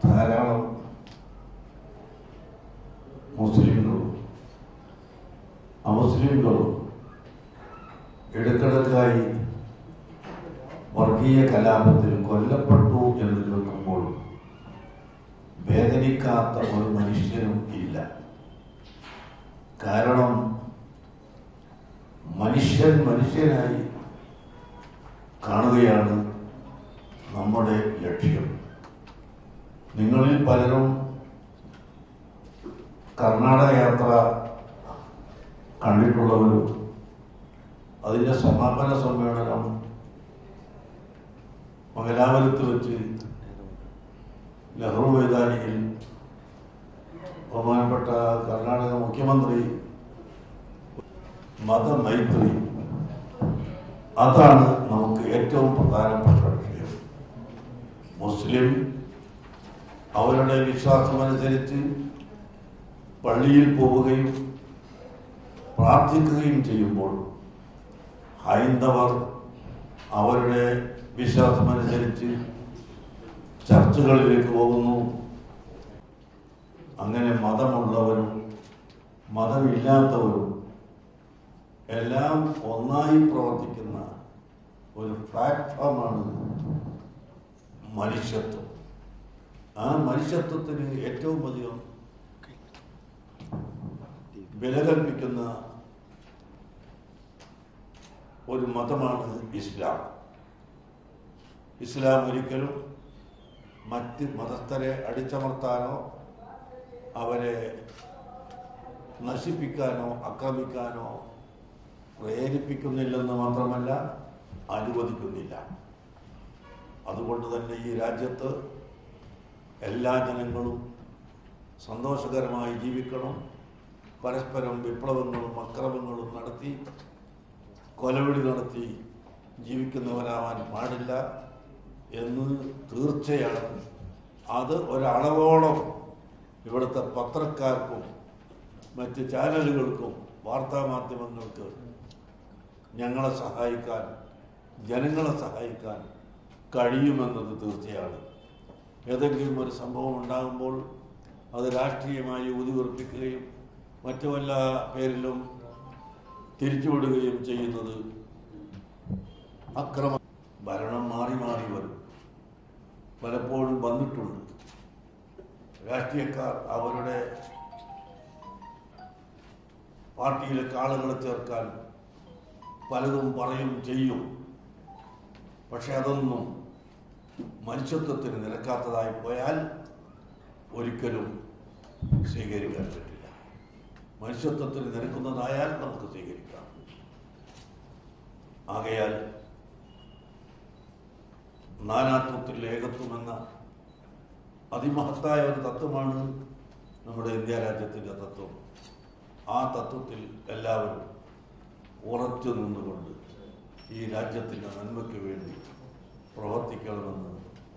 ധാരാളം മുസ്ലിങ്ങളും അമുസ്ലിങ്ങളും ഇടക്കിടക്കായി വർഗീയ കലാപത്തിൽ കൊല്ലപ്പെട്ടു എന്ന് കേൾക്കുമ്പോൾ വേദനിക്കാത്ത ഒരു മനുഷ്യനും ഇല്ല കാരണം മനുഷ്യൻ മനുഷ്യനായി കാണുകയാണ് നമ്മുടെ ലക്ഷ്യം നിങ്ങളിൽ പലരും കർണാടക യാത്ര കണ്ടിട്ടുള്ളവരും അതിൻ്റെ സമാപന സമ്മേളനം മംഗലാപുരത്ത് വെച്ച് നെഹ്റു മൈതാനിയിൽ ബഹുമാനപ്പെട്ട കർണാടക മുഖ്യമന്ത്രി മതമൈത്രി അതാണ് നമുക്ക് ഏറ്റവും പ്രധാനപ്പെട്ട വിഷയം മുസ്ലിം അവരുടെ വിശ്വാസമനുസരിച്ച് പള്ളിയിൽ പോവുകയും പ്രാർത്ഥിക്കുകയും ചെയ്യുമ്പോൾ ഹൈന്ദവർ അവരുടെ വിശ്വാസമനുസരിച്ച് ചർച്ചുകളിലേക്ക് പോകുന്നു അങ്ങനെ മതമുള്ളവരും മതമില്ലാത്തവരും എല്ലാം ഒന്നായി പ്രവർത്തിക്കുന്ന ഒരു പ്ലാറ്റ്ഫോമാണ് മനുഷ്യത്വം ആ മനുഷ്യത്വത്തിന് ഏറ്റവും അധികം വില കൽപ്പിക്കുന്ന ഒരു മതമാണ് ഇസ്ലാം ഇസ്ലാം ഒരിക്കലും മറ്റ് മതസ്ഥരെ അടിച്ചമർത്താനോ അവരെ നശിപ്പിക്കാനോ ആക്രമിക്കാനോ പ്രേരിപ്പിക്കുന്നില്ലെന്ന് മാത്രമല്ല അനുവദിക്കുന്നില്ല അതുകൊണ്ട് തന്നെ ഈ രാജ്യത്ത് എല്ലാ ജനങ്ങളും സന്തോഷകരമായി ജീവിക്കണം പരസ്പരം വിപ്ലവങ്ങളും അക്രമങ്ങളും നടത്തി കൊലവിളി നടത്തി ജീവിക്കുന്നവരാവാൻ പാടില്ല എന്ന് തീർച്ചയാണ് അത് ഒരളവോളം ഇവിടുത്തെ പത്രക്കാർക്കും മറ്റ് ചാനലുകൾക്കും വാർത്താമാധ്യമങ്ങൾക്ക് ഞങ്ങളെ സഹായിക്കാൻ ജനങ്ങളെ സഹായിക്കാൻ കഴിയുമെന്നത് തീർച്ചയാണ് ഏതെങ്കിലും ഒരു സംഭവം ഉണ്ടാകുമ്പോൾ അത് രാഷ്ട്രീയമായി ഊതിയുറപ്പിക്കുകയും മറ്റു വല്ല പേരിലും തിരിച്ചുവിടുകയും ചെയ്യുന്നത് അക്രമ ഭരണം മാറി മാറി വരും പലപ്പോഴും വന്നിട്ടുണ്ട് രാഷ്ട്രീയക്കാർ അവരുടെ പാർട്ടിയിലേക്ക് ആളുകളെ ചേർക്കാൻ പലതും പറയും ചെയ്യും പക്ഷെ അതൊന്നും മനുഷ്യത്വത്തിന് നിരക്കാത്തതായി പോയാൽ ഒരിക്കലും സ്വീകരിക്കാൻ പറ്റില്ല മനുഷ്യത്വത്തിന് നിരക്കുന്നതായാൽ നമുക്ക് സ്വീകരിക്കാം ആകയാൽ നാനാത്വത്തിൽ ഏകത്വമെന്ന അതിമഹത്തായ ഒരു തത്വമാണ് നമ്മുടെ ഇന്ത്യ രാജ്യത്തിൻ്റെ തത്വം ആ തത്വത്തിൽ എല്ലാവരും ഉറച്ചു നിന്നുകൊണ്ട് ഈ രാജ്യത്തിൻ്റെ നന്മയ്ക്ക് വേണ്ടി പ്രവർത്തിക്കണമെന്ന്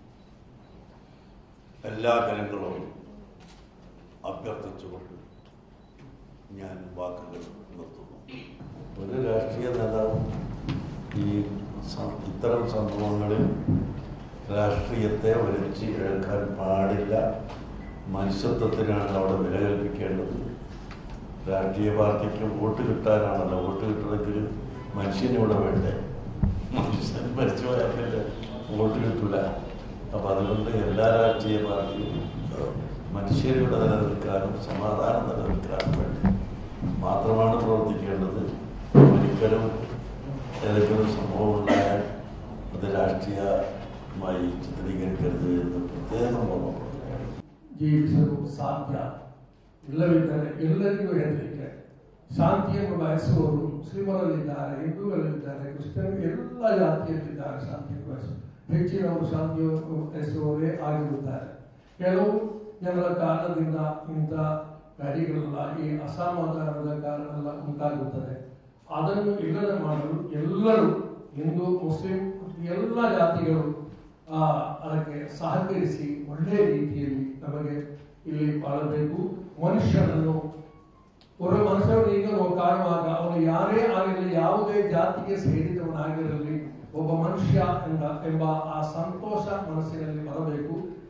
എല്ലാ ജനങ്ങളോടും അഭ്യർത്ഥിച്ചുകൊണ്ട് ഞാൻ വാക്കുകൾ നിർത്തുന്നു ഒരു രാഷ്ട്രീയ നേതാവും ഈ സ- ഇത്തരം സംഭവങ്ങളിൽ രാഷ്ട്രീയത്തെ വലിച്ച് ഇഴക്കാൻ പാടില്ല മനുഷ്യത്വത്തിനാണ് അവിടെ വില കൽപ്പിക്കേണ്ടത് രാഷ്ട്രീയ പാർട്ടിക്ക് വോട്ട് കിട്ടാനാണല്ലോ വോട്ട് കിട്ടണമെങ്കിൽ മനുഷ്യനിവിടെ വേണ്ടേ മനുഷ്യൻ മരിച്ചു പോയാൽ വോട്ട് കിട്ടൂല അപ്പം അതുകൊണ്ട് എല്ലാ രാഷ്ട്രീയ പാർട്ടിയും മനുഷ്യരുടെ നിലനിൽക്കാനും സമാധാനം നിലനിൽക്കാനും വേണ്ടി മാത്രമാണ് പ്രവർത്തിക്കേണ്ടത് ഒരിക്കലും ഏതെങ്കിലും സംഭവം ഉണ്ടായാൽ അത് രാഷ്ട്രീയമായി ചിത്രീകരിക്കരുത് എന്ന് പ്രത്യേകം ഓർമ്മപ്പെടുത്തുകയാണ് ಜೀವಿಸಲು ಸಾಧ್ಯ ಇಲ್ಲವಿದ್ದರೆ ಎಲ್ಲರಿಗೂ ಹೆದರಿಕೆ ಶಾಂತಿಯನ್ನು ಬಯಸುವವರು ಮುಸ್ಲಿಮರಲ್ಲಿದ್ದಾರೆ ಹಿಂದೂಗಳಲ್ಲಿದ್ದಾರೆ ಕ್ರಿಶ್ಚಿಯನ್ ಎಲ್ಲ ಜಾತಿಯಲ್ಲಿದ್ದಾರೆ ಶಾಂತಿಯನ್ನು ಬಯಸುವ ಹೆಚ್ಚಿನವರು ಶಾಂತಿಯನ್ನು ಬಯಸುವವರೇ ಆಗಿರುತ್ತಾರೆ ಕೆಲವು ಜನರ ಕಾರಣದಿಂದ ಇಂಥ ಕಾರ್ಯಗಳೆಲ್ಲ ಈ ಅಸಮಾಧಾನದ ಕಾರಣ ಉಂಟಾಗುತ್ತದೆ ಅದನ್ನು ಇಲ್ಲದೆ ಮಾಡಲು ಎಲ್ಲರೂ ಹಿಂದೂ ಮುಸ್ಲಿಂ ಎಲ್ಲ ಜಾತಿಗಳು ಆ, ಅದಕ್ಕೆ ಸಹಕರಿಸಿ ಒಳ್ಳೆಯ ರೀತಿಯಲ್ಲಿ ನಮಗೆ ಇಲ್ಲಿ ಬಾಳಬೇಕು ಮನುಷ್ಯನನ್ನು ಒಬ್ಬ ಮನುಷ್ಯನು ಈಗ ನಾವು ಕಾಣುವಾಗ ಅವನು ಯಾರೇ ಆಗಿರಲಿ ಯಾವುದೇ ಜಾತಿಗೆ ಸೇರಿದವನಾಗಿರಲಿ ಒಬ್ಬ ಮನುಷ್ಯ ಎಂಬ ಎಂಬ ಆ ಸಂತೋಷ ಮನಸ್ಸಿನಲ್ಲಿ ಬರಬೇಕು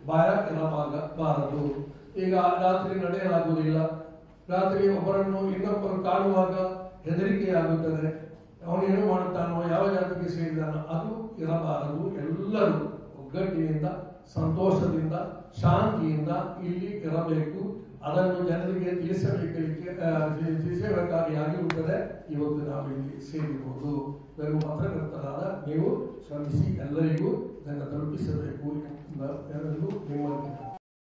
ಭಯ ಇರಬಾರದು ಈಗ ರಾತ್ರಿ ನಡೆಯಲಾಗುವುದಿಲ್ಲ ರಾತ್ರಿ ಒಬ್ಬರನ್ನು ಇನ್ನೊಬ್ಬರು ಕಾಣುವಾಗ ಹೆದರಿಕೆಯಾಗುತ್ತದೆ ಅವನು ಏನು ಮಾಡುತ್ತಾನೋ ಯಾವ ಜಾತಿಗೆ ಸೇರಿದಾನೋ ಅದು ಇರಬಾರದು ಎಲ್ಲರೂ ಒಗ್ಗಟ್ಟಿನಿಂದ ಸಂತೋಷದಿಂದ ಶಾಂತಿಯಿಂದ ಇಲ್ಲಿ ಇರಬೇಕು ಅದನ್ನು ಜನರಿಗೆ ತಿಳಿಸಬೇಕಲಿಕ್ಕೆ ಆ, ತಿ- ತಿಳಿಸಬೇಕಾಗಿ ಆಗಿರುತ್ತದೆ ಇವತ್ತು ನಾವು ಇಲ್ಲಿ ಸೇರಿರುವುದು ಇದನ್ನು ಪತ್ರಕರ್ತರಾದ ನೀವು ಶ್ರಮಿಸಿ ಎಲ್ಲರಿಗೂ ಇದನ್ನು ತಲುಪಿಸಬೇಕು ಎಂಬ- ಎಂದು ನಿಮ್ಮಲ್ಲಿ